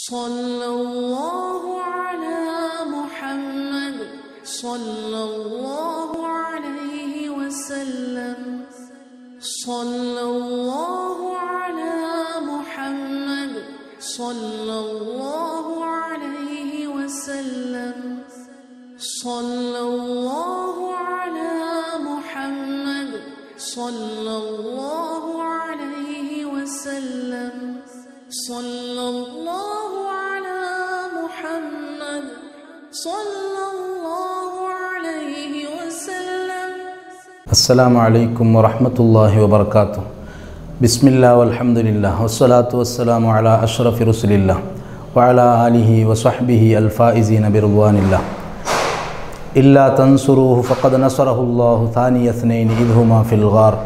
صلى الله على محمد صلى الله عليه وسلم صلى الله على محمد صلى الله عليه وسلم صلى الله على محمد صلى الله عليه وسلم صلى الله على محمد صلى الله عليه وسلم السلام عليكم ورحمة الله وبركاته بسم الله والحمد لله والصلاة والسلام على أشرف رسل الله وعلى آله وصحبه الفائزين برضوان الله إلا تنصروه فقد نصره الله ثاني اثنين إذ هما في الغار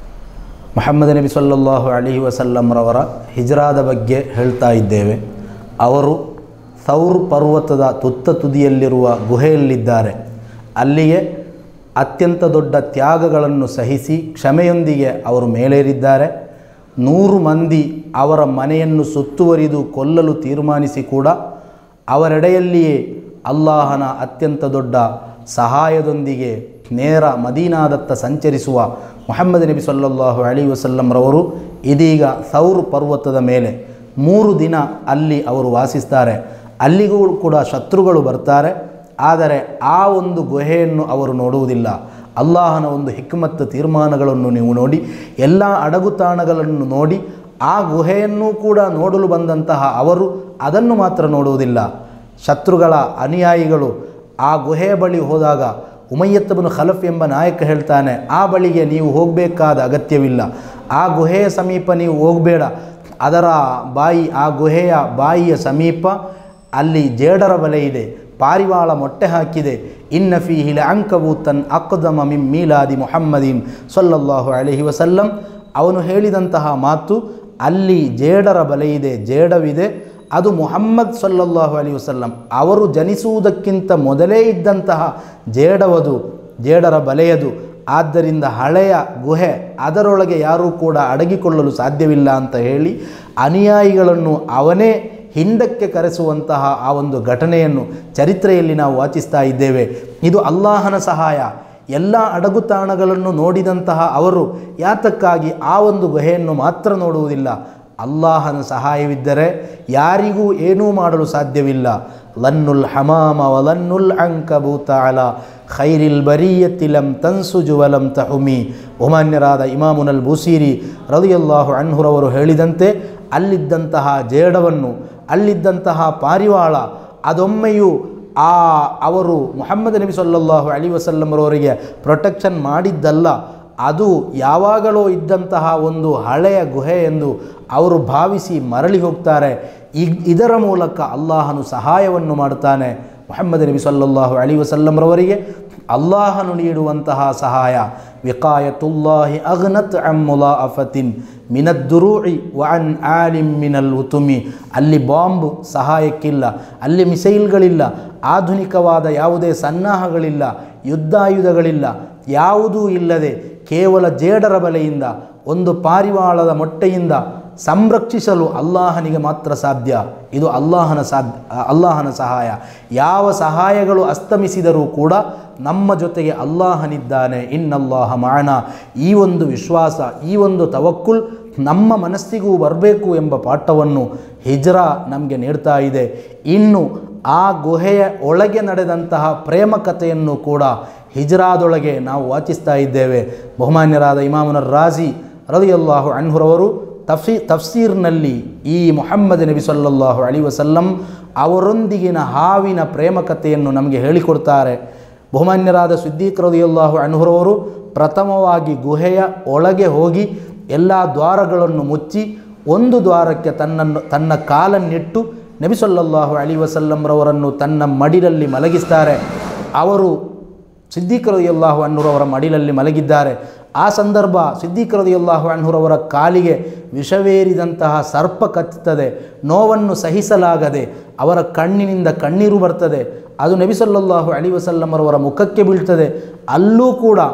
ಮೊಹಮ್ಮದ್ ನಬಿ ಸಲ್ಲಲ್ಲಾಹು ಅಲಿಹಿ ವಸಲ್ಲಂರವರ ಹಿಜ್ರಾದ ಬಗ್ಗೆ ಹೇಳ್ತಾ ಇದ್ದೇವೆ ಅವರು ಸೌರ್ ಪರ್ವತದ ತುತ್ತ ತುದಿಯಲ್ಲಿರುವ ಗುಹೆಯಲ್ಲಿದ್ದಾರೆ ಅಲ್ಲಿಗೆ ಅತ್ಯಂತ ದೊಡ್ಡ ತ್ಯಾಗಗಳನ್ನು ಸಹಿಸಿ ಕ್ಷಮೆಯೊಂದಿಗೆ ಅವರು ಮೇಲೇರಿದ್ದಾರೆ ನೂರು ಮಂದಿ ಅವರ ಮನೆಯನ್ನು ಸುತ್ತುವರಿದು ಕೊಲ್ಲಲು ತೀರ್ಮಾನಿಸಿ ಕೂಡ ಅವರೆಡೆಯಲ್ಲಿಯೇ ಅಲ್ಲಾಹನ ಅತ್ಯಂತ ದೊಡ್ಡ ಸಹಾಯದೊಂದಿಗೆ ನೇರ ಮದೀನಾದತ್ತ ಸಂಚರಿಸುವ ಮೊಹಮ್ಮದ್ ನಬಿ ಸಲ್ಲಲ್ಲಾಹು ಅಲಿ ವಸಲ್ಲಂರವರು ಇದೀಗ ಸೌರ್ ಪರ್ವತದ ಮೇಲೆ ಮೂರು ದಿನ ಅಲ್ಲಿ ಅವರು ವಾಸಿಸ್ತಾರೆ ಅಲ್ಲಿಗೂ ಕೂಡ ಶತ್ರುಗಳು ಬರ್ತಾರೆ ಆದರೆ ಆ ಒಂದು ಗುಹೆಯನ್ನು ಅವರು ನೋಡುವುದಿಲ್ಲ ಅಲ್ಲಾಹನ ಒಂದು ಹಿಕ್ಮತ್ ತೀರ್ಮಾನಗಳನ್ನು ನೀವು ನೋಡಿ ಎಲ್ಲ ಅಡಗುತಾಣಗಳನ್ನು ನೋಡಿ ಆ ಗುಹೆಯನ್ನೂ ಕೂಡ ನೋಡಲು ಬಂದಂತಹ ಅವರು ಅದನ್ನು ಮಾತ್ರ ನೋಡುವುದಿಲ್ಲ ಶತ್ರುಗಳ ಅನುಯಾಯಿಗಳು ಆ ಗುಹೆಯ ಬಳಿ ಹೋದಾಗ ಉಮಯ್ಯತ್ತಬನು ಖಲಫ್ ಎಂಬ ನಾಯಕ ಹೇಳ್ತಾನೆ ಆ ಬಳಿಗೆ ನೀವು ಹೋಗಬೇಕಾದ ಅಗತ್ಯವಿಲ್ಲ ಆ ಗುಹೆಯ ಸಮೀಪ ನೀವು ಹೋಗಬೇಡ ಅದರ ಬಾಯಿ ಆ ಗುಹೆಯ ಬಾಯಿಯ ಸಮೀಪ ಅಲ್ಲಿ ಜೇಡರ ಬಲೆ ಇದೆ ಪಾರಿವಾಳ ಮೊಟ್ಟೆ ಹಾಕಿದೆ ಇನ್ನ ಫೀಹಿಲ ಅಂಕಬೂತನ್ ಅಕ್ದಮ ಮಿಮ್ ಮೀಲಾದಿ ಮುಹಮ್ಮದೀನ್ ಸೊಲ್ಲಲ್ಲಾಹು ಅಲಹಿ ವಸಲ್ಲಂ ಅವನು ಹೇಳಿದಂತಹ ಮಾತು ಅಲ್ಲಿ ಜೇಡರ ಬಲೆ ಇದೆ ಜೇಡವಿದೆ ಅದು ಮುಹಮ್ಮದ್ ಸಲ್ಲಲ್ಲಾಹು ಅಲಿ ವಸಲ್ಲಂ ಅವರು ಜನಿಸುವುದಕ್ಕಿಂತ ಮೊದಲೇ ಇದ್ದಂತಹ ಜೇಡವದು ಜೇಡರ ಬಲೆಯದು ಆದ್ದರಿಂದ ಹಳೆಯ ಗುಹೆ ಅದರೊಳಗೆ ಯಾರೂ ಕೂಡ ಅಡಗಿಕೊಳ್ಳಲು ಸಾಧ್ಯವಿಲ್ಲ ಅಂತ ಹೇಳಿ ಅನುಯಾಯಿಗಳನ್ನು ಅವನೇ ಹಿಂದಕ್ಕೆ ಕರೆಸುವಂತಹ ಆ ಒಂದು ಘಟನೆಯನ್ನು ಚರಿತ್ರೆಯಲ್ಲಿ ನಾವು ವಾಚಿಸ್ತಾ ಇದ್ದೇವೆ ಇದು ಅಲ್ಲಾಹನ ಸಹಾಯ ಎಲ್ಲ ಅಡಗುತಾಣಗಳನ್ನು ನೋಡಿದಂತಹ ಅವರು ಯಾತಕ್ಕಾಗಿ ಆ ಒಂದು ಗುಹೆಯನ್ನು ಮಾತ್ರ ನೋಡುವುದಿಲ್ಲ ಅಲ್ಲಾಹನ ಸಹಾಯವಿದ್ದರೆ ಯಾರಿಗೂ ಏನೂ ಮಾಡಲು ಸಾಧ್ಯವಿಲ್ಲ ಲನ್ನುಲ್ ಹಮಾಮ ವಲನ್ನುಲ್ ಅಂಕಬೂತ ಅಲ ಖೈರಿಲ್ ಬರಿಯತಿಲಂ ತನ್ಸುಜುವಲಂ ತಹುಮಿ ಒಮಾನ್ಯರಾದ ಇಮಾಮುನಲ್ ಬೂಸೀರಿ ರದಿಯಲ್ಲಾಹು ಅನ್ಹುರವರು ಹೇಳಿದಂತೆ ಅಲ್ಲಿದ್ದಂತಹ ಜೇಡವನ್ನು ಅಲ್ಲಿದ್ದಂತಹ ಪಾರಿವಾಳ ಅದೊಮ್ಮೆಯೂ ಆ ಅವರು ಮುಹಮ್ಮದ್ ನಬಿ ಸಲ್ಲಲ್ಲಾಹು ಅಲಿ ವಸಲ್ಲಂರವರಿಗೆ ಪ್ರೊಟೆಕ್ಷನ್ ಮಾಡಿದ್ದಲ್ಲ ಅದು ಯಾವಾಗಲೂ ಇದ್ದಂತಹ ಒಂದು ಹಳೆಯ ಗುಹೆ ಎಂದು ಅವರು ಭಾವಿಸಿ ಮರಳಿ ಹೋಗ್ತಾರೆ ಇದರ ಮೂಲಕ ಅಲ್ಲಾಹನು ಸಹಾಯವನ್ನು ಮಾಡುತ್ತಾನೆ ಮುಹಮ್ಮದ್ ನಬಿ ಸಲ್ಲಲ್ಲಾಹು ಅಲಿ ವಸಲ್ಲಂರವರಿಗೆ ಅಲ್ಲಾಹನು ನೀಡುವಂತಹ ಸಹಾಯ ವಿಕಾಯತುಲ್ಲಾಹಿ ಅಗ್ನತ್ ಅಮ್ಮುಲಾ ಅಫತಿನ್ ಮಿನದ್ದುರುಯಿ ವನ್ ಆಲಿಮ್ ಮಿನಲ್ ಉತುಮಿ ಅಲ್ಲಿ ಬಾಂಬ್ ಸಹಾಯಕ್ಕಿಲ್ಲ ಅಲ್ಲಿ ಮಿಸೈಲ್ಗಳಿಲ್ಲ ಆಧುನಿಕವಾದ ಯಾವುದೇ ಸನ್ನಾಹಗಳಿಲ್ಲ ಯುದ್ಧಾಯುಧಗಳಿಲ್ಲ ಯಾವುದೂ ಇಲ್ಲದೆ ಕೇವಲ ಜೇಡರ ಬಲೆಯಿಂದ ಒಂದು ಪಾರಿವಾಳದ ಮೊಟ್ಟೆಯಿಂದ ಸಂರಕ್ಷಿಸಲು ಅಲ್ಲಾಹನಿಗೆ ಮಾತ್ರ ಸಾಧ್ಯ ಇದು ಅಲ್ಲಾಹನ ಸಾಧ್ಯ ಅಲ್ಲಾಹನ ಸಹಾಯ ಯಾವ ಸಹಾಯಗಳು ಅಸ್ತಮಿಸಿದರೂ ಕೂಡ ನಮ್ಮ ಜೊತೆಗೆ ಅಲ್ಲಾಹನಿದ್ದಾನೆ ಇನ್ನಲ್ಲಾಹ ಮಾಣ ಈ ಒಂದು ವಿಶ್ವಾಸ ಈ ಒಂದು ತವಕ್ಕುಲ್ ನಮ್ಮ ಮನಸ್ಸಿಗೂ ಬರಬೇಕು ಎಂಬ ಪಾಠವನ್ನು ಹಿಜ್ರಾ ನಮಗೆ ನೀಡ್ತಾ ಇದೆ ಇನ್ನು ಆ ಗುಹೆಯ ಒಳಗೆ ನಡೆದಂತಹ ಪ್ರೇಮ ಕಥೆಯನ್ನು ಕೂಡ ಹಿಜ್ರಾದೊಳಗೆ ನಾವು ವಾಚಿಸ್ತಾ ಇದ್ದೇವೆ ಬಹುಮಾನ್ಯರಾದ ಇಮಾಮುನ ರಾಜಿ ರದಿಯಲ್ಲಾಹು ಅನ್ಹುರವರು ತಫ್ಸಿ ತಫ್ಸೀರ್ನಲ್ಲಿ ಈ ಮೊಹಮ್ಮದ್ ನಬಿ ಸಲ್ಲಲ್ಲಾಹು ಅಲಿ ವಸಲ್ಲಂ ಅವರೊಂದಿಗಿನ ಹಾವಿನ ಪ್ರೇಮ ಕಥೆಯನ್ನು ನಮಗೆ ಹೇಳಿಕೊಡ್ತಾರೆ ಬಹುಮಾನ್ಯರಾದ ಸಿದ್ದೀಕ್ ರದಿಯಲ್ಲಾಹು ಅನ್ಹುರವರು ಪ್ರಥಮವಾಗಿ ಗುಹೆಯ ಒಳಗೆ ಹೋಗಿ ಎಲ್ಲ ದ್ವಾರಗಳನ್ನು ಮುಚ್ಚಿ ಒಂದು ದ್ವಾರಕ್ಕೆ ತನ್ನನ್ನು ತನ್ನ ಕಾಲನ್ನಿಟ್ಟು ನಬಿ ಸಲ್ಲಲ್ಲಾಹು ಅಲಿ ವಸಲ್ಲಂರವರನ್ನು ತನ್ನ ಮಡಿಲಲ್ಲಿ ಮಲಗಿಸ್ತಾರೆ ಅವರು ಸಿದ್ದೀಕರದಿಯಲ್ಲಾಹು ಅಣ್ಣುರವರ ಮಡಿಲಲ್ಲಿ ಮಲಗಿದ್ದಾರೆ ಆ ಸಂದರ್ಭ ಸಿದ್ದೀಕರದಿಯಲ್ಲಾಹು ಅಣ್ಣುರವರ ಕಾಲಿಗೆ ವಿಷವೇರಿದಂತಹ ಸರ್ಪ ಕಚ್ಚುತ್ತದೆ ನೋವನ್ನು ಸಹಿಸಲಾಗದೆ ಅವರ ಕಣ್ಣಿನಿಂದ ಕಣ್ಣೀರು ಬರ್ತದೆ ಅದು ನಬಿ ಸಲ್ಲಲ್ಲಾಹು ಅಲಿ ವಸಲ್ಲಮರವರ ಮುಖಕ್ಕೆ ಬೀಳ್ತದೆ ಅಲ್ಲೂ ಕೂಡ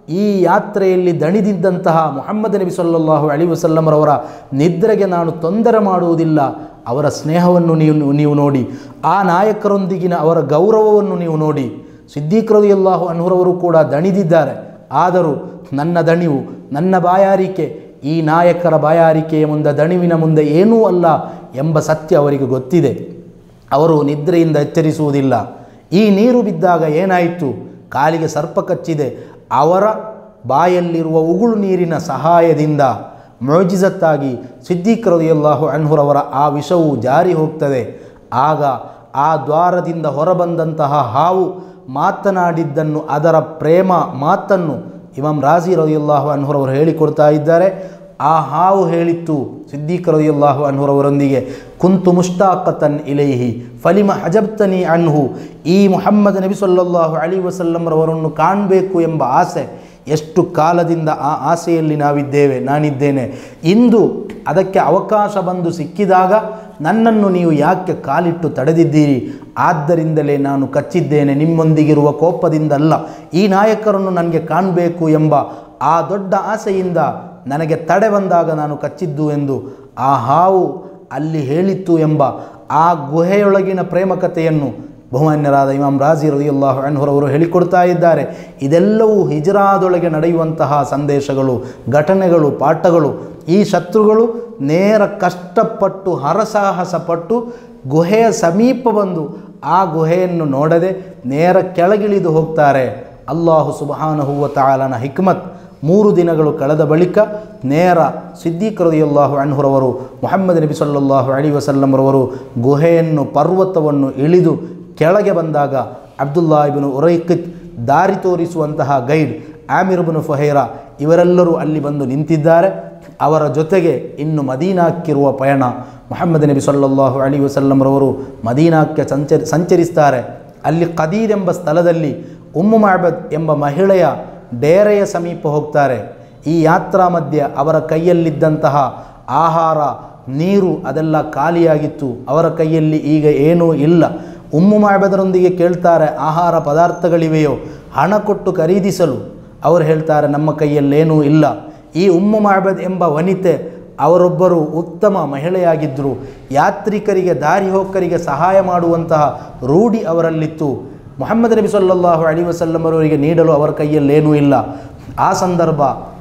ಈ ಯಾತ್ರೆಯಲ್ಲಿ ದಣಿದಿದ್ದಂತಹ ಮುಹಮ್ಮದ್ ನಬಿ ಸಲ್ಲಲ್ಲಾಹು ಅಲಿ ವಸಲ್ಲಮರವರ ನಿದ್ರೆಗೆ ನಾನು ತೊಂದರೆ ಮಾಡುವುದಿಲ್ಲ ಅವರ ಸ್ನೇಹವನ್ನು ನೀವು ನೀವು ನೋಡಿ ಆ ನಾಯಕರೊಂದಿಗಿನ ಅವರ ಗೌರವವನ್ನು ನೀವು ನೋಡಿ ಸಿದ್ದೀಕ್ರದು ಎಲ್ಲಾಹು ಅನ್ಹುರವರು ಕೂಡ ದಣಿದಿದ್ದಾರೆ ಆದರೂ ನನ್ನ ದಣಿವು ನನ್ನ ಬಾಯಾರಿಕೆ ಈ ನಾಯಕರ ಬಾಯಾರಿಕೆಯ ಮುಂದೆ ದಣಿವಿನ ಮುಂದೆ ಏನೂ ಅಲ್ಲ ಎಂಬ ಸತ್ಯ ಅವರಿಗೆ ಗೊತ್ತಿದೆ ಅವರು ನಿದ್ರೆಯಿಂದ ಎಚ್ಚರಿಸುವುದಿಲ್ಲ ಈ ನೀರು ಬಿದ್ದಾಗ ಏನಾಯಿತು ಕಾಲಿಗೆ ಸರ್ಪ ಕಚ್ಚಿದೆ ಅವರ ಬಾಯಲ್ಲಿರುವ ಉಗುಳು ನೀರಿನ ಸಹಾಯದಿಂದ ಮೊಜಿಜತ್ತಾಗಿ ಸಿದ್ದೀಕ್ರದಿಯಲ್ಲಾಹು ಅನ್ಹುರವರ ಆ ವಿಷವು ಜಾರಿ ಹೋಗ್ತದೆ ಆಗ ಆ ದ್ವಾರದಿಂದ ಹೊರಬಂದಂತಹ ಹಾವು ಮಾತನಾಡಿದ್ದನ್ನು ಅದರ ಪ್ರೇಮ ಮಾತನ್ನು ಇಮಾಮ್ ರಾಜಿ ರದಿಯಲ್ಲಾಹು ಅನ್ಹುರವರು ಹೇಳಿಕೊಡ್ತಾ ಇದ್ದಾರೆ ಆ ಹಾವು ಹೇಳಿತ್ತು ಸಿದ್ದೀಕ್ ರದಿಯಲ್ಲಾಹು ಅನ್ಹುರವರೊಂದಿಗೆ ಕುಂತು ಮುಷ್ತಾಕತನ್ ಇಲೈಹಿ ಫಲಿಮ ಹಜಬ್ತನಿ ಅನ್ಹು ಈ ಮುಹಮ್ಮದ್ ನಬಿ ಸಲ್ಲಲ್ಲಾಹು ಅಲಿ ವಸಲ್ಲಂರವರನ್ನು ಕಾಣಬೇಕು ಎಂಬ ಆಸೆ ಎಷ್ಟು ಕಾಲದಿಂದ ಆ ಆಸೆಯಲ್ಲಿ ನಾವಿದ್ದೇವೆ ನಾನಿದ್ದೇನೆ ಇಂದು ಅದಕ್ಕೆ ಅವಕಾಶ ಬಂದು ಸಿಕ್ಕಿದಾಗ ನನ್ನನ್ನು ನೀವು ಯಾಕೆ ಕಾಲಿಟ್ಟು ತಡೆದಿದ್ದೀರಿ ಆದ್ದರಿಂದಲೇ ನಾನು ಕಚ್ಚಿದ್ದೇನೆ ನಿಮ್ಮೊಂದಿಗಿರುವ ಕೋಪದಿಂದಲ್ಲ ಈ ನಾಯಕರನ್ನು ನನಗೆ ಕಾಣಬೇಕು ಎಂಬ ಆ ದೊಡ್ಡ ಆಸೆಯಿಂದ ನನಗೆ ತಡೆ ಬಂದಾಗ ನಾನು ಕಚ್ಚಿದ್ದು ಎಂದು ಆ ಹಾವು ಅಲ್ಲಿ ಹೇಳಿತ್ತು ಎಂಬ ಆ ಗುಹೆಯೊಳಗಿನ ಪ್ರೇಮ ಕಥೆಯನ್ನು ಬಹುಮಾನ್ಯರಾದ ಇಮಾಮ್ ರಾಜಿ ರದಿಯಲ್ಲಾಹು ಅನ್ಹುರವರು ಹೇಳಿಕೊಡ್ತಾ ಇದ್ದಾರೆ ಇದೆಲ್ಲವೂ ಹಿಜರಾದೊಳಗೆ ನಡೆಯುವಂತಹ ಸಂದೇಶಗಳು ಘಟನೆಗಳು ಪಾಠಗಳು ಈ ಶತ್ರುಗಳು ನೇರ ಕಷ್ಟಪಟ್ಟು ಹರಸಾಹಸ ಪಟ್ಟು ಗುಹೆಯ ಸಮೀಪ ಬಂದು ಆ ಗುಹೆಯನ್ನು ನೋಡದೆ ನೇರ ಕೆಳಗಿಳಿದು ಹೋಗ್ತಾರೆ ಅಲ್ಲಾಹು ಸುಬಹಾನಹುವ ತಾಲನ ಹಿಕ್ಮತ್ ಮೂರು ದಿನಗಳು ಕಳೆದ ಬಳಿಕ ನೇರ ಸಿದ್ದೀಕರದಿಯಲ್ಲಾಹು ಅಣ್ಹುರವರು ಮೊಹಮ್ಮದ್ ನಬಿ ಸಲ್ಲಲ್ಲಾಹು ಅಲಿ ವಸಲ್ಲಂರವರು ಗುಹೆಯನ್ನು ಪರ್ವತವನ್ನು ಇಳಿದು ಕೆಳಗೆ ಬಂದಾಗ ಅಬ್ದುಲ್ಲಾ ಇಬನು ಉರೈಕಿತ್ ದಾರಿ ತೋರಿಸುವಂತಹ ಗೈಡ್ ಆಮಿರ್ಬನು ಫಹೇರಾ ಇವರೆಲ್ಲರೂ ಅಲ್ಲಿ ಬಂದು ನಿಂತಿದ್ದಾರೆ ಅವರ ಜೊತೆಗೆ ಇನ್ನು ಮದೀನಾಕ್ಕಿರುವ ಪಯಣ ಮೊಹಮ್ಮದ್ ನಬಿ ಸಲ್ಲಲ್ಲಾಹು ಅಲಿ ವಸಲ್ಲಂರವರು ಮದೀನಾಕ್ಕೆ ಸಂಚರಿ ಸಂಚರಿಸ್ತಾರೆ ಅಲ್ಲಿ ಕದೀರ್ ಎಂಬ ಸ್ಥಳದಲ್ಲಿ ಉಮ್ಮು ಮಹಬದ್ ಎಂಬ ಮಹಿಳೆಯ ಡೇರೆಯ ಸಮೀಪ ಹೋಗ್ತಾರೆ ಈ ಯಾತ್ರಾ ಮಧ್ಯೆ ಅವರ ಕೈಯಲ್ಲಿದ್ದಂತಹ ಆಹಾರ ನೀರು ಅದೆಲ್ಲ ಖಾಲಿಯಾಗಿತ್ತು ಅವರ ಕೈಯಲ್ಲಿ ಈಗ ಏನೂ ಇಲ್ಲ ಉಮ್ಮು ಮಹಬದರೊಂದಿಗೆ ಕೇಳ್ತಾರೆ ಆಹಾರ ಪದಾರ್ಥಗಳಿವೆಯೋ ಹಣ ಕೊಟ್ಟು ಖರೀದಿಸಲು ಅವರು ಹೇಳ್ತಾರೆ ನಮ್ಮ ಕೈಯಲ್ಲೇನೂ ಇಲ್ಲ ಈ ಉಮ್ಮು ಮಹಬದ್ ಎಂಬ ವನಿತೆ ಅವರೊಬ್ಬರು ಉತ್ತಮ ಮಹಿಳೆಯಾಗಿದ್ದರು ಯಾತ್ರಿಕರಿಗೆ ದಾರಿ ಹೋಕರಿಗೆ ಸಹಾಯ ಮಾಡುವಂತಹ ರೂಢಿ ಅವರಲ್ಲಿತ್ತು ಮೊಹಮ್ಮದ್ ನಬಿ ಸಲ್ಲಲ್ಲಾಹು ಅಲಿ ವಸಲ್ಲಮರವರಿಗೆ ನೀಡಲು ಅವರ ಕೈಯಲ್ಲೇನೂ ಇಲ್ಲ ಆ ಸಂದರ್ಭ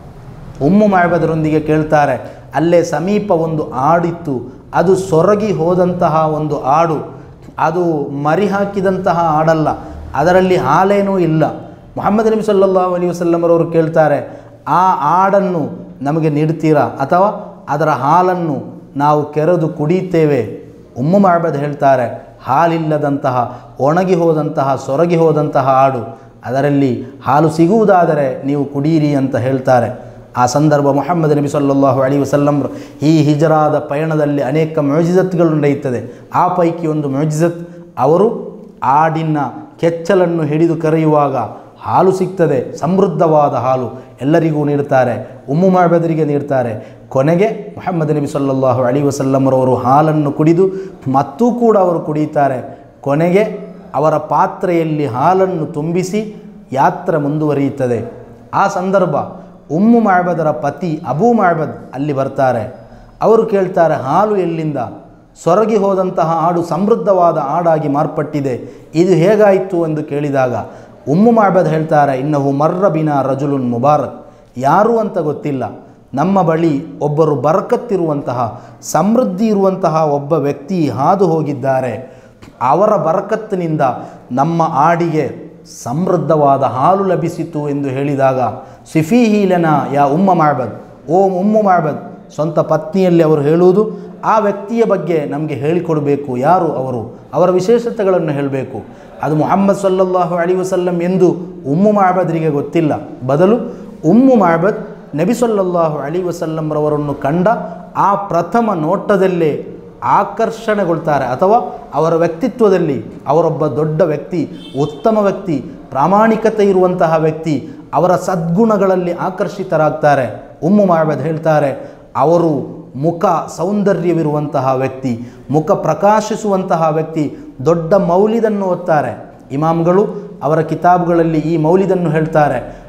ಉಮ್ಮು ಮಹಬದರೊಂದಿಗೆ ಕೇಳ್ತಾರೆ ಅಲ್ಲೇ ಸಮೀಪ ಒಂದು ಆಡಿತ್ತು ಅದು ಸೊರಗಿ ಹೋದಂತಹ ಒಂದು ಆಡು ಅದು ಮರಿ ಹಾಕಿದಂತಹ ಆಡಲ್ಲ ಅದರಲ್ಲಿ ಹಾಲೇನೂ ಇಲ್ಲ ಮೊಹಮ್ಮದ್ ನಬಿ ಸಲ್ಲಲ್ಲಾಹು ಅಲಿ ವಸಲ್ಲಮರವರು ಕೇಳ್ತಾರೆ ಆ ಆಡನ್ನು ನಮಗೆ ನೀಡ್ತೀರಾ ಅಥವಾ ಅದರ ಹಾಲನ್ನು ನಾವು ಕೆರೆದು ಕುಡಿಯುತ್ತೇವೆ ಉಮ್ಮು ಮಹಬದ್ ಹೇಳ್ತಾರೆ ಹಾಲಿಲ್ಲದಂತಹ ಒಣಗಿ ಹೋದಂತಹ ಸೊರಗಿ ಹೋದಂತಹ ಆಡು ಅದರಲ್ಲಿ ಹಾಲು ಸಿಗುವುದಾದರೆ ನೀವು ಕುಡಿಯಿರಿ ಅಂತ ಹೇಳ್ತಾರೆ ಆ ಸಂದರ್ಭ ಮೊಹಮ್ಮದ್ ನಬಿ ಸಲ್ಲಲ್ಲಾಹು ಅಲಿ ವಸಲ್ಲಂ ಈ ಹಿಜರಾದ ಪಯಣದಲ್ಲಿ ಅನೇಕ ಮ್ಯೂಜಿಜತ್ಗಳು ನಡೆಯುತ್ತದೆ ಆ ಪೈಕಿ ಒಂದು ಮ್ಯೂಜಿಜತ್ ಅವರು ಆಡಿನ ಕೆಚ್ಚಲನ್ನು ಹಿಡಿದು ಕರೆಯುವಾಗ ಹಾಲು ಸಿಗ್ತದೆ ಸಮೃದ್ಧವಾದ ಹಾಲು ಎಲ್ಲರಿಗೂ ನೀಡ್ತಾರೆ ಉಮ್ಮು ಮಹಬದರಿಗೆ ನೀಡ್ತಾರೆ ಕೊನೆಗೆ ಮೊಹಮ್ಮದ್ ನಬಿ ಸಲ್ಲಲ್ಲಾಹು ಅಲಿ ವಸಲ್ಲಂರವರು ಹಾಲನ್ನು ಕುಡಿದು ಮತ್ತೂ ಕೂಡ ಅವರು ಕುಡಿಯುತ್ತಾರೆ ಕೊನೆಗೆ ಅವರ ಪಾತ್ರೆಯಲ್ಲಿ ಹಾಲನ್ನು ತುಂಬಿಸಿ ಯಾತ್ರೆ ಮುಂದುವರಿಯುತ್ತದೆ ಆ ಸಂದರ್ಭ ಉಮ್ಮು ಮಹಬದರ ಪತಿ ಅಬೂ ಮಹಬದ್ ಅಲ್ಲಿ ಬರ್ತಾರೆ ಅವರು ಕೇಳ್ತಾರೆ ಹಾಲು ಎಲ್ಲಿಂದ ಸೊರಗಿ ಹೋದಂತಹ ಆಡು ಸಮೃದ್ಧವಾದ ಆಡಾಗಿ ಮಾರ್ಪಟ್ಟಿದೆ ಇದು ಹೇಗಾಯಿತು ಎಂದು ಕೇಳಿದಾಗ ಉಮ್ಮು ಮಹಬದ್ ಹೇಳ್ತಾರೆ ಇನ್ನಹು ಮರ್ರ ಬಿನ ರಜುಲುನ್ ಮುಬಾರಕ್ ಯಾರು ಅಂತ ಗೊತ್ತಿಲ್ಲ ನಮ್ಮ ಬಳಿ ಒಬ್ಬರು ಬರಕತ್ತಿರುವಂತಹ ಸಮೃದ್ಧಿ ಇರುವಂತಹ ಒಬ್ಬ ವ್ಯಕ್ತಿ ಹಾದು ಹೋಗಿದ್ದಾರೆ ಅವರ ಬರಕತ್ತಿನಿಂದ ನಮ್ಮ ಆಡಿಗೆ ಸಮೃದ್ಧವಾದ ಹಾಲು ಲಭಿಸಿತು ಎಂದು ಹೇಳಿದಾಗ ಸಿಫಿಹೀಲನ ಯಾ ಉಮ್ಮ ಮಾಡ್ಬದ್ ಓಂ ಉಮ್ಮು ಮಾಡ್ಬದ್ ಸ್ವಂತ ಪತ್ನಿಯಲ್ಲಿ ಅವರು ಹೇಳುವುದು ಆ ವ್ಯಕ್ತಿಯ ಬಗ್ಗೆ ನಮಗೆ ಹೇಳಿಕೊಡಬೇಕು ಯಾರು ಅವರು ಅವರ ವಿಶೇಷತೆಗಳನ್ನು ಹೇಳಬೇಕು ಅದು ಮುಹಮ್ಮದ್ ಸಲ್ಲಲ್ಲಾಹು ಅಲಿ ವಸಲ್ಲಂ ಎಂದು ಉಮ್ಮು ಮಹಬದ್ರಿಗೆ ಗೊತ್ತಿಲ್ಲ ಬದಲು ಉಮ್ಮು ಮಹಬದ್ ನಬಿ ಸಲ್ಲಲ್ಲಾಹು ಅಲಿ ವಸಲ್ಲಂರವರನ್ನು ಕಂಡ ಆ ಪ್ರಥಮ ನೋಟದಲ್ಲೇ ಆಕರ್ಷಣೆಗೊಳ್ತಾರೆ ಅಥವಾ ಅವರ ವ್ಯಕ್ತಿತ್ವದಲ್ಲಿ ಅವರೊಬ್ಬ ದೊಡ್ಡ ವ್ಯಕ್ತಿ ಉತ್ತಮ ವ್ಯಕ್ತಿ ಪ್ರಾಮಾಣಿಕತೆ ಇರುವಂತಹ ವ್ಯಕ್ತಿ ಅವರ ಸದ್ಗುಣಗಳಲ್ಲಿ ಆಕರ್ಷಿತರಾಗ್ತಾರೆ ಉಮ್ಮು ಮಹಬದ್ ಹೇಳ್ತಾರೆ ಅವರು ಮುಖ ಸೌಂದರ್ಯವಿರುವಂತಹ ವ್ಯಕ್ತಿ ಮುಖ ಪ್ರಕಾಶಿಸುವಂತಹ ವ್ಯಕ್ತಿ ದೊಡ್ಡ ಮೌಲಿದನ್ನು ಓದ್ತಾರೆ ಇಮಾಮ್ಗಳು ಅವರ ಕಿತಾಬ್ಗಳಲ್ಲಿ ಈ ಮೌಲಿದನ್ನು ಹೇಳ್ತಾರೆ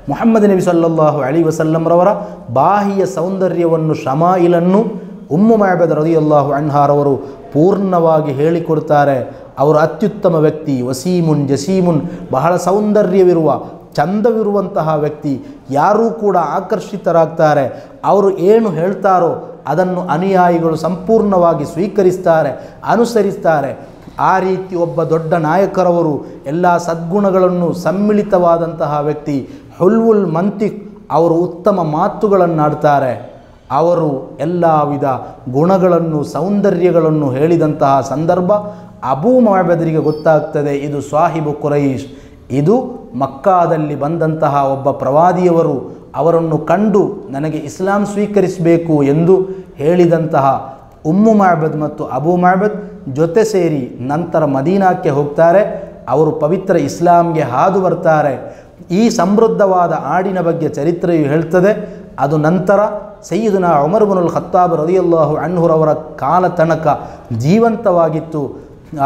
ಮುಹಮ್ಮದ್ ನಬಿ ಸಲ್ಲಲ್ಲಾಹು ಅಲಿ ವಸಲ್ಲಂರವರ ಬಾಹ್ಯ ಸೌಂದರ್ಯವನ್ನು ಶಮಾಯಿಲನ್ನು ಉಮ್ಮು ಮಹಬದ್ ರದಿಯಲ್ಲಾಹು ಅಣ್ಹಾರವರು ಪೂರ್ಣವಾಗಿ ಹೇಳಿಕೊಡ್ತಾರೆ ಅವರು ಅತ್ಯುತ್ತಮ ವ್ಯಕ್ತಿ ವಸೀಮುನ್ ಜಸೀಮುನ್ ಬಹಳ ಸೌಂದರ್ಯವಿರುವ ಚಂದವಿರುವಂತಹ ವ್ಯಕ್ತಿ ಯಾರೂ ಕೂಡ ಆಕರ್ಷಿತರಾಗ್ತಾರೆ ಅವರು ಏನು ಹೇಳ್ತಾರೋ ಅದನ್ನು ಅನುಯಾಯಿಗಳು ಸಂಪೂರ್ಣವಾಗಿ ಸ್ವೀಕರಿಸ್ತಾರೆ ಅನುಸರಿಸ್ತಾರೆ ಆ ರೀತಿ ಒಬ್ಬ ದೊಡ್ಡ ನಾಯಕರವರು ಎಲ್ಲ ಸದ್ಗುಣಗಳನ್ನು ಸಮ್ಮಿಳಿತವಾದಂತಹ ವ್ಯಕ್ತಿ ಹುಲ್ವುಲ್ ಮಂತಿಕ್ ಅವರು ಉತ್ತಮ ಮಾತುಗಳನ್ನಾಡ್ತಾರೆ ಅವರು ಎಲ್ಲ ವಿಧ ಗುಣಗಳನ್ನು ಸೌಂದರ್ಯಗಳನ್ನು ಹೇಳಿದಂತಹ ಸಂದರ್ಭ ಅಬೂ ಮಹಬದರಿಗೆ ಗೊತ್ತಾಗ್ತದೆ ಇದು ಸ್ವಾಹಿಬು ಕುರೈಶ್ ಇದು ಮಕ್ಕಾದಲ್ಲಿ ಬಂದಂತಹ ಒಬ್ಬ ಪ್ರವಾದಿಯವರು ಅವರನ್ನು ಕಂಡು ನನಗೆ ಇಸ್ಲಾಂ ಸ್ವೀಕರಿಸಬೇಕು ಎಂದು ಹೇಳಿದಂತಹ ಉಮ್ಮು ಮಹಬದ್ ಮತ್ತು ಅಬೂ ಮಹಬದ್ ಜೊತೆ ಸೇರಿ ನಂತರ ಮದೀನಾಕ್ಕೆ ಹೋಗ್ತಾರೆ ಅವರು ಪವಿತ್ರ ಇಸ್ಲಾಂಗೆ ಹಾದು ಬರ್ತಾರೆ ಈ ಸಮೃದ್ಧವಾದ ಆಡಿನ ಬಗ್ಗೆ ಚರಿತ್ರೆಯು ಹೇಳ್ತದೆ ಅದು ನಂತರ ಸೈಯದುನ ಉಮರ್ಬುನುಲ್ ಖತ್ತಾಬ್ ರದಿಯಲ್ಲಾಹು ಅಣ್ಹುರವರ ಕಾಲ ತನಕ ಜೀವಂತವಾಗಿತ್ತು ಆ,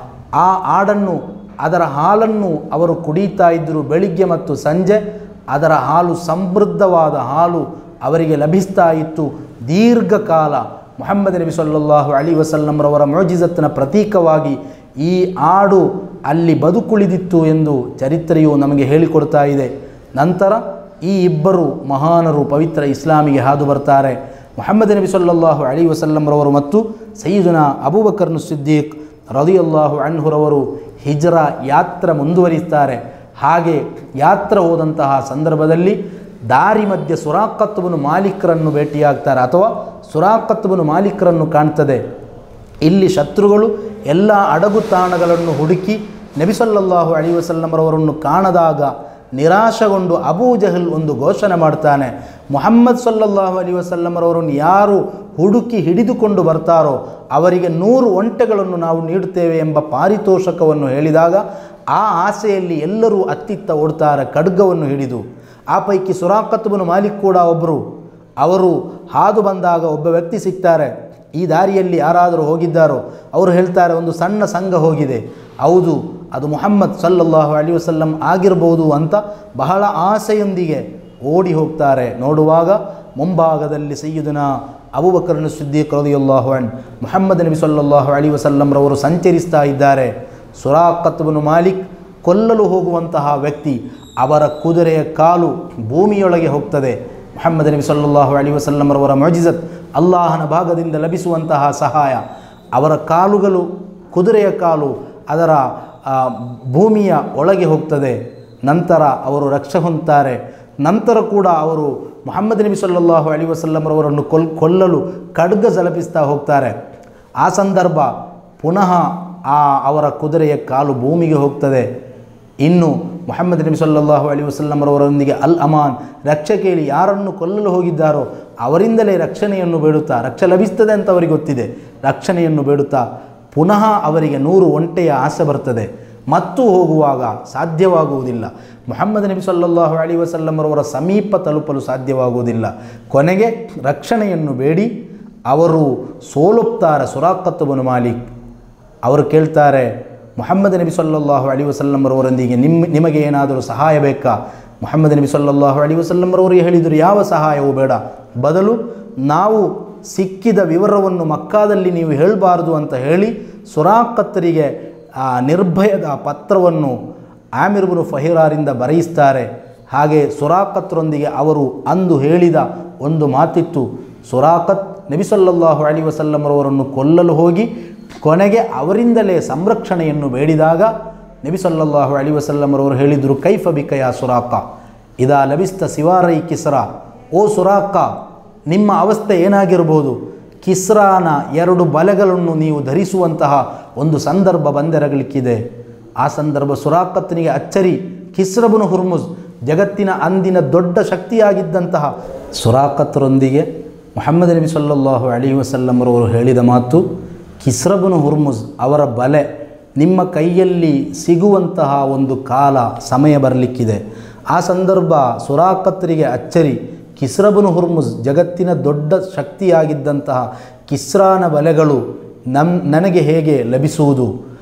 ಆ ಆಡನ್ನು ಅದರ ಹಾಲನ್ನು ಅವರು ಕುಡಿತಾ ಇದ್ದರು ಬೆಳಿಗ್ಗೆ ಮತ್ತು ಸಂಜೆ ಅದರ ಹಾಲು ಸಮೃದ್ಧವಾದ ಹಾಲು ಅವರಿಗೆ ಲಭಿಸ್ತಾ ಇತ್ತು ದೀರ್ಘಕಾಲ ಮುಹಮ್ಮದ್ ನಬಿ ಸಲ್ಲಲ್ಲಾಹು ಅಲಿ ವಸಲ್ಲಂರವರ ಮೊಜಿಜತ್ನ ಪ್ರತೀಕವಾಗಿ ಈ ಆಡು ಅಲ್ಲಿ ಬದುಕುಳಿದಿತ್ತು ಎಂದು ಚರಿತ್ರೆಯು ನಮಗೆ ಹೇಳಿಕೊಡ್ತಾ ಇದೆ ನಂತರ ಈ ಇಬ್ಬರು ಮಹಾನರು ಪವಿತ್ರ ಇಸ್ಲಾಮಿಗೆ ಹಾದು ಬರ್ತಾರೆ ಮುಹಮ್ಮದ್ ನಬಿ ಸಲ್ಲಲ್ಲಾಹು ಅಲಿ ವಸಲ್ಲಂರವರು ಮತ್ತು ಸಯ್ಯದುನ ಅಬೂಬಕರ್ನು ಸಿದ್ದೀಕ್ ರದಿಯಲ್ಲಾಹು ಅಣ್ಹುರವರು ಹಿಜ್ರ ಯಾತ್ರೆ ಮುಂದುವರಿಸ್ತಾರೆ ಹಾಗೆ ಯಾತ್ರೆ ಹೋದಂತಹ ಸಂದರ್ಭದಲ್ಲಿ ದಾರಿ ಮಧ್ಯೆ ಸುರಾಕತ್ವನು ಮಾಲೀಕರನ್ನು ಭೇಟಿಯಾಗ್ತಾರೆ ಅಥವಾ ಸುರಾಕತ್ವನು ಮಾಲೀಕರನ್ನು ಕಾಣ್ತದೆ ಇಲ್ಲಿ ಶತ್ರುಗಳು ಎಲ್ಲ ಅಡಗು ತಾಣಗಳನ್ನು ಹುಡುಕಿ ನಬಿಸಲ್ಲಲ್ಲಾಹು ಅಲಿ ವಸಲ್ಲಂರವರನ್ನು ಕಾಣದಾಗ ನಿರಾಶಗೊಂಡು ಅಬೂ ಜಹಲ್ ಒಂದು ಘೋಷಣೆ ಮಾಡ್ತಾನೆ ಮುಹಮ್ಮದ್ ಸಲ್ಲಲ್ಲಾಹು ಅಲಿ ವಸಲ್ಲಂರವರನ್ನು ಯಾರು ಹುಡುಕಿ ಹಿಡಿದುಕೊಂಡು ಬರ್ತಾರೋ ಅವರಿಗೆ ನೂರು ಒಂಟೆಗಳನ್ನು ನಾವು ನೀಡುತ್ತೇವೆ ಎಂಬ ಪಾರಿತೋಷಕವನ್ನು ಹೇಳಿದಾಗ ಆ ಆಸೆಯಲ್ಲಿ ಎಲ್ಲರೂ ಅತ್ತಿತ್ತ ಓಡ್ತಾರೆ ಖಡ್ಗವನ್ನು ಹಿಡಿದು ಆ ಪೈಕಿ ಸುರಾಕತ್ಬನು ಮಾಲಿಕ್ ಕೂಡ ಒಬ್ಬರು ಅವರು ಹಾದು ಬಂದಾಗ ಒಬ್ಬ ವ್ಯಕ್ತಿ ಸಿಗ್ತಾರೆ ಈ ದಾರಿಯಲ್ಲಿ ಯಾರಾದರೂ ಹೋಗಿದ್ದಾರೋ ಅವರು ಹೇಳ್ತಾರೆ ಒಂದು ಸಣ್ಣ ಸಂಘ ಹೋಗಿದೆ ಹೌದು ಅದು ಮುಹಮ್ಮದ್ ಸಲ್ಲಲ್ಲಾಹು ಅಲಿ ವಸಲ್ಲಂ ಆಗಿರ್ಬೋದು ಅಂತ ಬಹಳ ಆಸೆಯೊಂದಿಗೆ ಓಡಿ ಹೋಗ್ತಾರೆ ನೋಡುವಾಗ ಮುಂಭಾಗದಲ್ಲಿ ಸೈಯುದನ ಅಬುಬಕರನು ಸಿದ್ದೀಕ್ ರದಿಯಲ್ಲಾಹು ಅನ್ ಮುಹಮ್ಮದ್ ನಬಿ ಸಲ್ಲಲ್ಲಾಹು ಅಲಿ ವಸಲ್ಲಂರವರು ಸಂಚರಿಸ್ತಾ ಇದ್ದಾರೆ ಸುರಾಕತ್ಬನು ಮಾಲಿಕ್ ಕೊಲ್ಲಲು ಹೋಗುವಂತಹ ವ್ಯಕ್ತಿ ಅವರ ಕುದುರೆಯ ಕಾಲು ಭೂಮಿಯೊಳಗೆ ಹೋಗ್ತದೆ ಮುಹಮ್ಮದ್ ನಬಿ ಸಲ್ಲಲ್ಲಾಹು ಅಲಿ ವಸಲ್ಲಂರವರ ಮೊಜಿಜತ್ ಅಲ್ಲಾಹನ ಭಾಗದಿಂದ ಲಭಿಸುವಂತಹ ಸಹಾಯ ಅವರ ಕಾಲುಗಳು ಕುದುರೆಯ ಕಾಲು ಅದರ ಆ, ಭೂಮಿಯ ಒಳಗೆ ಹೋಗ್ತದೆ ನಂತರ ಅವರು ರಕ್ಷ ಹೊಂದ್ತಾರೆ ನಂತರ ಕೂಡ ಅವರು ಮುಹಮ್ಮದ್ ನಬಿ ಸಲ್ಲಲ್ಲಾಹು ಅಲಿ ವಸಲ್ಲಂರವರನ್ನು ಕೊಲ್ ಕೊಲ್ಲಲು ಖಡ್ಗ ಜಲಪಿಸ್ತಾ ಹೋಗ್ತಾರೆ ಆ ಸಂದರ್ಭ ಪುನಃ ಆ ಅವರ ಕುದುರೆಯ ಕಾಲು ಭೂಮಿಗೆ ಹೋಗ್ತದೆ ಇನ್ನು ಮುಹಮ್ಮದ್ ನಬಿ ಸಲ್ಲಲ್ಲಾಹು ಅಲಿ ವಸಲ್ಲಂರವರೊಂದಿಗೆ ಅಲ್ ಅಮಾನ್ ರಕ್ಷೆ ಕೇಳಿ ಯಾರನ್ನು ಕೊಲ್ಲಲು ಹೋಗಿದ್ದಾರೋ ಅವರಿಂದಲೇ ರಕ್ಷಣೆಯನ್ನು ಬೇಡುತ್ತಾ ರಕ್ಷೆ ಲಭಿಸ್ತದೆ ಅಂತ ಅವರಿಗೆ ಗೊತ್ತಿದೆ ರಕ್ಷಣೆಯನ್ನು ಬೇಡುತ್ತಾ ಪುನಃ ಅವರಿಗೆ ನೂರು ಒಂಟೆಯ ಆಸೆ ಬರ್ತದೆ ಮತ್ತು ಹೋಗುವಾಗ ಸಾಧ್ಯವಾಗುವುದಿಲ್ಲ ಮುಹಮ್ಮದ್ ನಬಿ ಸಲ್ಲಲ್ಲಾಹು ಅಲಿ ವಸಲ್ಲಂರವರ ಸಮೀಪ ತಲುಪಲು ಸಾಧ್ಯವಾಗುವುದಿಲ್ಲ ಕೊನೆಗೆ ರಕ್ಷಣೆಯನ್ನು ಬೇಡಿ ಅವರು ಸೋಲುತ್ತಾರೆ ಸುರಾಕತ್ತುಬನು ಮಾಲಿಕ್ ಅವರು ಕೇಳ್ತಾರೆ ಮುಹಮ್ಮದ್ ನಬಿ ಸಲ್ಲಲ್ಲಾಹು ಅಲಿ ವಸಲ್ಲಂರವರೊಂದಿಗೆ ನಿಮ್ಮ ನಿಮಗೆ ಏನಾದರೂ ಸಹಾಯ ಬೇಕಾ ಮುಹಮ್ಮದ್ ನಬಿ ಸಲ್ಲಲ್ಲಾಹು ಅಲಿ ವಸಲ್ಲಂರವರಿಗೆ ಹೇಳಿದರು ಯಾವ ಸಹಾಯವೂ ಬೇಡ ಬದಲು ನಾವು ಸಿಕ್ಕಿದ ವಿವರವನ್ನು ಮಕ್ಕಾದಲ್ಲಿ ನೀವು ಹೇಳಬಾರ್ದು ಅಂತ ಹೇಳಿ ಸುರಾಕತ್ತರಿಗೆ ಆ ನಿರ್ಭಯದ ಪತ್ರವನ್ನು ಆಮಿರ್ಬುನು ಫಹಿರಾರಿಂದ ಬರೆಯಿಸ್ತಾರೆ ಹಾಗೆ ಸುರಾಕತ್ರೊಂದಿಗೆ ಅವರು ಅಂದು ಹೇಳಿದ ಒಂದು ಮಾತಿತ್ತು ಸುರಾಕತ್ ನಬಿಸಲ್ಲಲ್ಲಾಹು ಅಲಿ ವಸಲ್ಲಂರವರನ್ನು ಕೊಲ್ಲಲು ಹೋಗಿ ಕೊನೆಗೆ ಅವರಿಂದಲೇ ಸಂರಕ್ಷಣೆಯನ್ನು ಬೇಡಿದಾಗ ನಬಿಸಲ್ಲಲ್ಲಾಹು ಅಲಿ ವಸಲ್ಲಂರವರು ಹೇಳಿದರು ಕೈಫ ಬಿಕಯ ಸುರಾಕ ಇದಾ ಲಭಿಸ್ತ ಸಿವಾರೈ ಕಿಸ್ರ ಓ ಸುರಾಕ ನಿಮ್ಮ ಅವಸ್ಥೆ ಏನಾಗಿರ್ಬೋದು ಕಿಸ್ರಾನ ಎರಡು ಬಲೆಗಳನ್ನು ನೀವು ಧರಿಸುವಂತಹ ಒಂದು ಸಂದರ್ಭ ಬಂದೆರಗಲಿಕ್ಕಿದೆ ಆ ಸಂದರ್ಭ ಸುರಾಕತ್ತನಿಗೆ ಅಚ್ಚರಿ ಕಿಸ್ರಬುನು ಹುರ್ಮುಜ್ ಜಗತ್ತಿನ ಅಂದಿನ ದೊಡ್ಡ ಶಕ್ತಿಯಾಗಿದ್ದಂತಹ ಸುರಾಕತ್ತರೊಂದಿಗೆ ಮೊಹಮ್ಮದ್ ನಬಿ ಸಲ್ಲಲ್ಲಾಹು ಅಲಿ ವಸಲ್ಲಂರವರು ಹೇಳಿದ ಮಾತು ಕಿಸ್ರಬುನು ಹುರ್ಮುಜ್ ಅವರ ಬಲೆ ನಿಮ್ಮ ಕೈಯಲ್ಲಿ ಸಿಗುವಂತಹ ಒಂದು ಕಾಲ ಸಮಯ ಬರಲಿಕ್ಕಿದೆ ಆ ಸಂದರ್ಭ ಸುರಾಕತ್ತರಿಗೆ ಅಚ್ಚರಿ ಕಿಸ್ರಬುನು ಹುರ್ಮುಜ್ ಜಗತ್ತಿನ ದೊಡ್ಡ ಶಕ್ತಿಯಾಗಿದ್ದಂತಹ ಕಿಸ್ರಾನ ಬಲೆಗಳು ನಮ್ ನನಗೆ ಹೇಗೆ ಲಭಿಸುವುದು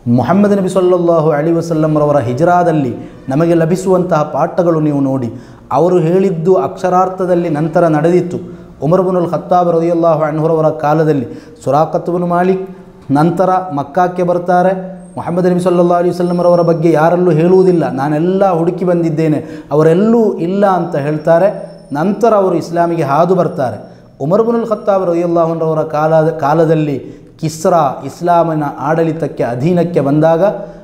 ಮುಹಮ್ಮದ್ ನಬಿ ಸಲ್ಲಲ್ಲಾಹು ಅಲಿ ವಸಲ್ಲಂರವರ ಹಿಜರಾದಲ್ಲಿ ನಮಗೆ ಲಭಿಸುವಂತಹ ಪಾಠಗಳು ನೀವು ನೋಡಿ ಅವರು ಹೇಳಿದ್ದು ಅಕ್ಷರಾರ್ಥದಲ್ಲಿ ನಂತರ ನಡೆದಿತ್ತು ಉಮರ್ಬುನುಲ್ ಖತ್ತಾಬ್ ರದಿಯಲ್ಲಾಹು ಅಣ್ಹುರವರ ಕಾಲದಲ್ಲಿ ಸುರಾಕತ್ಬನು ಮಾಲಿಕ್ ನಂತರ ಮಕ್ಕಾಕ್ಕೆ ಬರ್ತಾರೆ ಮೊಹಮ್ಮದ್ ನಬಿ ಸಲ್ಲಾ ಅಲಿ ವಸಲ್ಲಂರವರ ಬಗ್ಗೆ ಯಾರಲ್ಲೂ ಹೇಳುವುದಿಲ್ಲ ನಾನೆಲ್ಲ ಹುಡುಕಿ ಬಂದಿದ್ದೇನೆ ಅವರೆಲ್ಲೂ ಇಲ್ಲ ಅಂತ ಹೇಳ್ತಾರೆ ನಂತರ ಅವರು ಇಸ್ಲಾಮಿಗೆ ಹಾದು ಬರ್ತಾರೆ ಉಮರ್ಬುನುಲ್ ಖತ್ತಾಬ್ ರದಿಯಲ್ಲಾಹುರವರ ಕಾಲ ಕಾಲದಲ್ಲಿ ಕಿಸ್ರಾ ಇಸ್ಲಾಮಿನ ಆಡಳಿತಕ್ಕೆ ಅಧೀನಕ್ಕೆ ಬಂದಾಗ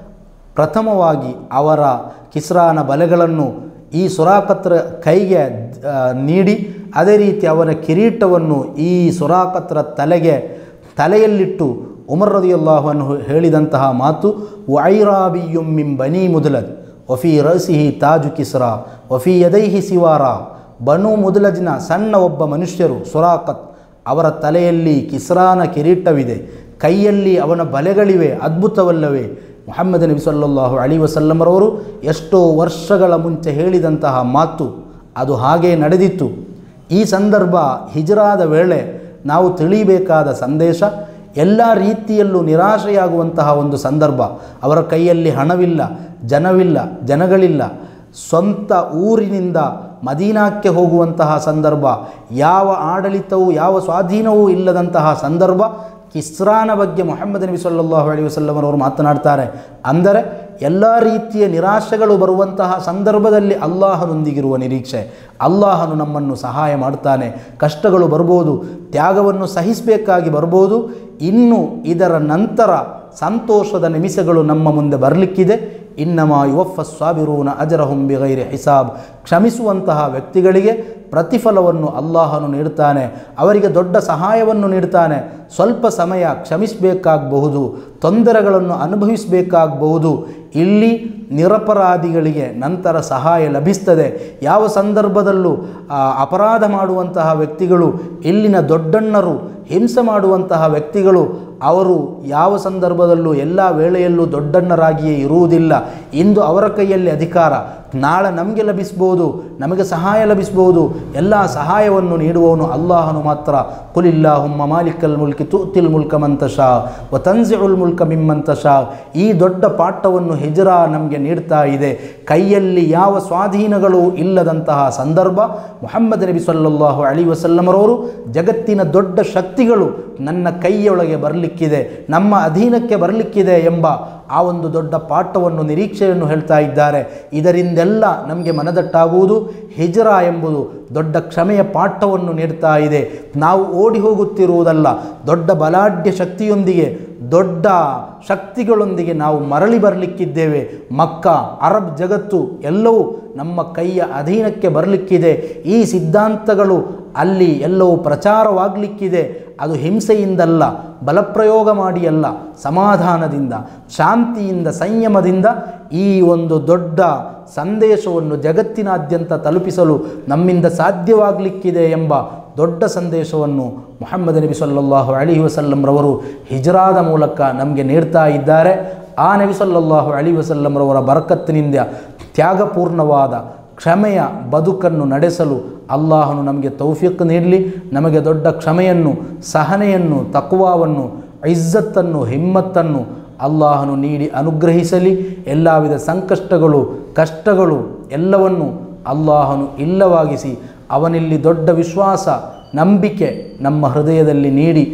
ಪ್ರಥಮವಾಗಿ ಅವರ ಕಿಸ್ರಾನ ಬಲೆಗಳನ್ನು ಈ ಸುರಾಕತ್ರ ಕೈಗೆ ಆ, ನೀಡಿ ಅದೇ ರೀತಿ ಅವನ ಕಿರೀಟವನ್ನು ಈ ಸುರಾಕತ್ರ ತಲೆಗೆ ತಲೆಯಲ್ಲಿಟ್ಟು ಉಮರ್ ರದಿಯಲ್ಲಾಹನ್ನು ಹೇಳಿದಂತಹ ಮಾತು ವೈರಾಬಿಯುಂ ಮಿಂ ಬನಿ ಮುದಲದ್ ವಫಿ ರಸಿಹಿ ತಾಜು ಕಿಸ್ರಾ ವಫಿ ಯದೈಹಿ ಸಿವಾರ ಬನು ಮುದಲಜ್ನ ಸಣ್ಣ ಒಬ್ಬ ಮನುಷ್ಯರು ಸುರಾಕತ್ ಅವರ ತಲೆಯಲ್ಲಿ ಕಿಸ್ರಾನ ಕಿರೀಟವಿದೆ ಕೈಯಲ್ಲಿ ಅವನ ಬಲೆಗಳಿವೆ ಅದ್ಭುತವಲ್ಲವೇ ಮುಹಮ್ಮದ್ ನಬಿ ಸಲ್ಲಲ್ಲಾಹು ಅಲಿ ವಸಲ್ಲಮರವರು ಎಷ್ಟೋ ವರ್ಷಗಳ ಮುಂಚೆ ಹೇಳಿದಂತಹ ಮಾತು ಅದು ಹಾಗೇ ನಡೆದಿತ್ತು ಈ ಸಂದರ್ಭ ಹಿಜರಾದ ವೇಳೆ ನಾವು ತಿಳಿಯಬೇಕಾದ ಸಂದೇಶ ಎಲ್ಲ ರೀತಿಯಲ್ಲೂ ನಿರಾಶೆಯಾಗುವಂತಹ ಒಂದು ಸಂದರ್ಭ ಅವರ ಕೈಯಲ್ಲಿ ಹಣವಿಲ್ಲ ಜನವಿಲ್ಲ ಜನಗಳಿಲ್ಲ ಸ್ವಂತ ಊರಿನಿಂದ ಮದೀನಾಕ್ಕೆ ಹೋಗುವಂತಹ ಸಂದರ್ಭ ಯಾವ ಆಡಳಿತವೂ ಯಾವ ಸ್ವಾಧೀನವೂ ಇಲ್ಲದಂತಹ ಸಂದರ್ಭ ಕಿಸ್ರಾನ ಬಗ್ಗೆ ಮೊಹಮ್ಮದ್ ನಬಿ ಸಲ್ಲಲ್ಲಾಹು ಅಲಿ ವಸಲ್ಲಮರವರು ಮಾತನಾಡ್ತಾರೆ ಅಂದರೆ ಎಲ್ಲ ರೀತಿಯ ನಿರಾಶೆಗಳು ಬರುವಂತಹ ಸಂದರ್ಭದಲ್ಲಿ ಅಲ್ಲಾಹನೊಂದಿಗಿರುವ ನಿರೀಕ್ಷೆ ಅಲ್ಲಾಹನು ನಮ್ಮನ್ನು ಸಹಾಯ ಮಾಡ್ತಾನೆ ಕಷ್ಟಗಳು ಬರ್ಬೋದು ತ್ಯಾಗವನ್ನು ಸಹಿಸಬೇಕಾಗಿ ಬರ್ಬೋದು ಇನ್ನು ಇದರ ನಂತರ ಸಂತೋಷದ ನಿಮಿಷಗಳು ನಮ್ಮ ಮುಂದೆ ಬರಲಿಕ್ಕಿದೆ ಇನ್ನಮ ಯುವಫ ಸ್ವಾಬಿರೂನ ಅಜರಹುಂ ಬಿಗೈರಿ ಹಿಸಾಬ್ ಕ್ಷಮಿಸುವಂತಹ ವ್ಯಕ್ತಿಗಳಿಗೆ ಪ್ರತಿಫಲವನ್ನು ಅಲ್ಲಾಹನು ನೀಡ್ತಾನೆ ಅವರಿಗೆ ದೊಡ್ಡ ಸಹಾಯವನ್ನು ನೀಡ್ತಾನೆ ಸ್ವಲ್ಪ ಸಮಯ ಕ್ಷಮಿಸಬೇಕಾಗಬಹುದು ತೊಂದರೆಗಳನ್ನು ಅನುಭವಿಸಬೇಕಾಗಬಹುದು ಇಲ್ಲಿ ನಿರಪರಾಧಿಗಳಿಗೆ ನಂತರ ಸಹಾಯ ಲಭಿಸ್ತದೆ ಯಾವ ಸಂದರ್ಭದಲ್ಲೂ ಆ, ಅಪರಾಧ ಮಾಡುವಂತಹ ವ್ಯಕ್ತಿಗಳು ಇಲ್ಲಿನ ದೊಡ್ಡಣ್ಣರು ಹಿಂಸೆ ಮಾಡುವಂತಹ ವ್ಯಕ್ತಿಗಳು ಅವರು ಯಾವ ಸಂದರ್ಭದಲ್ಲೂ ಎಲ್ಲ ವೇಳೆಯಲ್ಲೂ ದೊಡ್ಡಣ್ಣರಾಗಿಯೇ ಇರುವುದಿಲ್ಲ ಇಂದು ಅವರ ಕೈಯಲ್ಲಿ ಅಧಿಕಾರ ನಾಳೆ ನಮಗೆ ಲಭಿಸ್ಬೋದು ನಮಗೆ ಸಹಾಯ ಲಭಿಸ್ಬೋದು ಎಲ್ಲ ಸಹಾಯವನ್ನು ನೀಡುವವನು ಅಲ್ಲಾಹನು ಮಾತ್ರ ಕುಲಿಲ್ಲಾಹುಮ್ಮ ಮಾಲಿಕಲ್ ಮುಲ್ಕಿ ತೂತಿಲ್ ಮುಲ್ಕ ಮಂತಶಾ ವ ತನ್ಸಿಉಲ್ ಮುಲ್ಕ ಮಿಮ್ಮಂತಶಾ ಈ ದೊಡ್ಡ ಪಾಠವನ್ನು ಹಿಜ್ರಾ ನಮಗೆ ನೀಡ್ತಾ ಇದೆ ಕೈಯಲ್ಲಿ ಯಾವ ಸ್ವಾಧೀನಗಳು ಇಲ್ಲದಂತಹ ಸಂದರ್ಭ ಮುಹಮ್ಮದ್ ನಬಿ ಸಲ್ಲಲ್ಲಾಹು ಅಲಿ ವಸಲ್ಲಮರವರು ಜಗತ್ತಿನ ದೊಡ್ಡ ಶಕ್ತಿಗಳು ನನ್ನ ಕೈಯೊಳಗೆ ಬರಲಿಕ್ಕಿದೆ ನಮ್ಮ ಅಧೀನಕ್ಕೆ ಬರಲಿಕ್ಕಿದೆ ಎಂಬ ಆ ಒಂದು ದೊಡ್ಡ ಪಾಠವನ್ನು ನಿರೀಕ್ಷೆಯನ್ನು ಹೇಳ್ತಾ ಇದ್ದಾರೆ ಇದರಿಂದೆಲ್ಲ ನಮಗೆ ಮನದಟ್ಟಾಗುವುದು ಹಿಜರಾ ಎಂಬುದು ದೊಡ್ಡ ಕ್ಷಮೆಯ ಪಾಠವನ್ನು ನೀಡ್ತಾ ಇದೆ ನಾವು ಓಡಿ ಹೋಗುತ್ತಿರುವುದಲ್ಲ ದೊಡ್ಡ ಬಲಾಢ್ಯ ಶಕ್ತಿಯೊಂದಿಗೆ ದೊಡ್ಡ ಶಕ್ತಿಗಳೊಂದಿಗೆ ನಾವು ಮರಳಿ ಬರಲಿಕ್ಕಿದ್ದೇವೆ ಮಕ್ಕ ಅರಬ್ ಜಗತ್ತು ಎಲ್ಲವೂ ನಮ್ಮ ಕೈಯ ಅಧೀನಕ್ಕೆ ಬರಲಿಕ್ಕಿದೆ ಈ ಸಿದ್ಧಾಂತಗಳು ಅಲ್ಲಿ ಎಲ್ಲವೂ ಪ್ರಚಾರವಾಗಲಿಕ್ಕಿದೆ ಅದು ಹಿಂಸೆಯಿಂದಲ್ಲ ಬಲಪ್ರಯೋಗ ಮಾಡಿ ಅಲ್ಲ ಸಮಾಧಾನದಿಂದ ಶಾಂತಿಯಿಂದ ಸಂಯಮದಿಂದ ಈ ಒಂದು ದೊಡ್ಡ ಸಂದೇಶವನ್ನು ಜಗತ್ತಿನಾದ್ಯಂತ ತಲುಪಿಸಲು ನಮ್ಮಿಂದ ಸಾಧ್ಯವಾಗಲಿಕ್ಕಿದೆ ಎಂಬ ದೊಡ್ಡ ಸಂದೇಶವನ್ನು ಮುಹಮ್ಮದ್ ನಬಿ ಸಲ್ಲಲ್ಲಾಹು ಅಲಿ ವಸಲ್ಲಂರವರು ಹಿಜ್ರಾದ ಮೂಲಕ ನಮಗೆ ನೀಡ್ತಾ ಇದ್ದಾರೆ ಆ ನಬಿ ಸಲ್ಲಲ್ಲಾಹು ಅಲಿ ವಸಲ್ಲಂರವರ ಬರಕತ್ತಿನಿಂದ ತ್ಯಾಗಪೂರ್ಣವಾದ ಕ್ಷಮೆಯ ಬದುಕನ್ನು ನಡೆಸಲು ಅಲ್ಲಾಹನು ನಮಗೆ ತೌಫಿಕ್ ನೀಡಲಿ ನಮಗೆ ದೊಡ್ಡ ಕ್ಷಮೆಯನ್ನು ಸಹನೆಯನ್ನು ತಕ್ವಾವನ್ನು ಇಜ್ಜತ್ತನ್ನು ಹಿಮ್ಮತ್ತನ್ನು ಅಲ್ಲಾಹನು ನೀಡಿ ಅನುಗ್ರಹಿಸಲಿ ಎಲ್ಲ ವಿಧ ಸಂಕಷ್ಟಗಳು ಕಷ್ಟಗಳು ಎಲ್ಲವನ್ನು ಅಲ್ಲಾಹನು ಇಲ್ಲವಾಗಿಸಿ ಅವನಲ್ಲಿ ದೊಡ್ಡ ವಿಶ್ವಾಸ ನಂಬಿಕೆ ನಮ್ಮ ಹೃದಯದಲ್ಲಿ ನೀಡಿ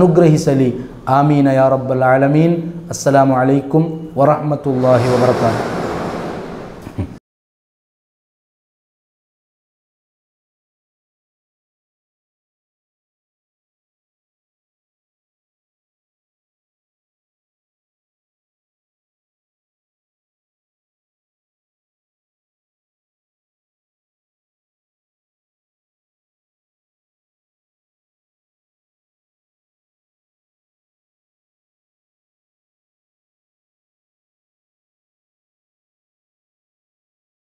ಅನುಗ್ರಹಿಸಲಿ ಆಮೀನ ಯಾ ರಬ್ಬಲ್ ಆಲಮೀನ್ ಅಸ್ಸಲಾಮು ಅಲೈಕುಂ ವರಹಮತುಲ್ಲಾಹಿ ವಬರಕಾತು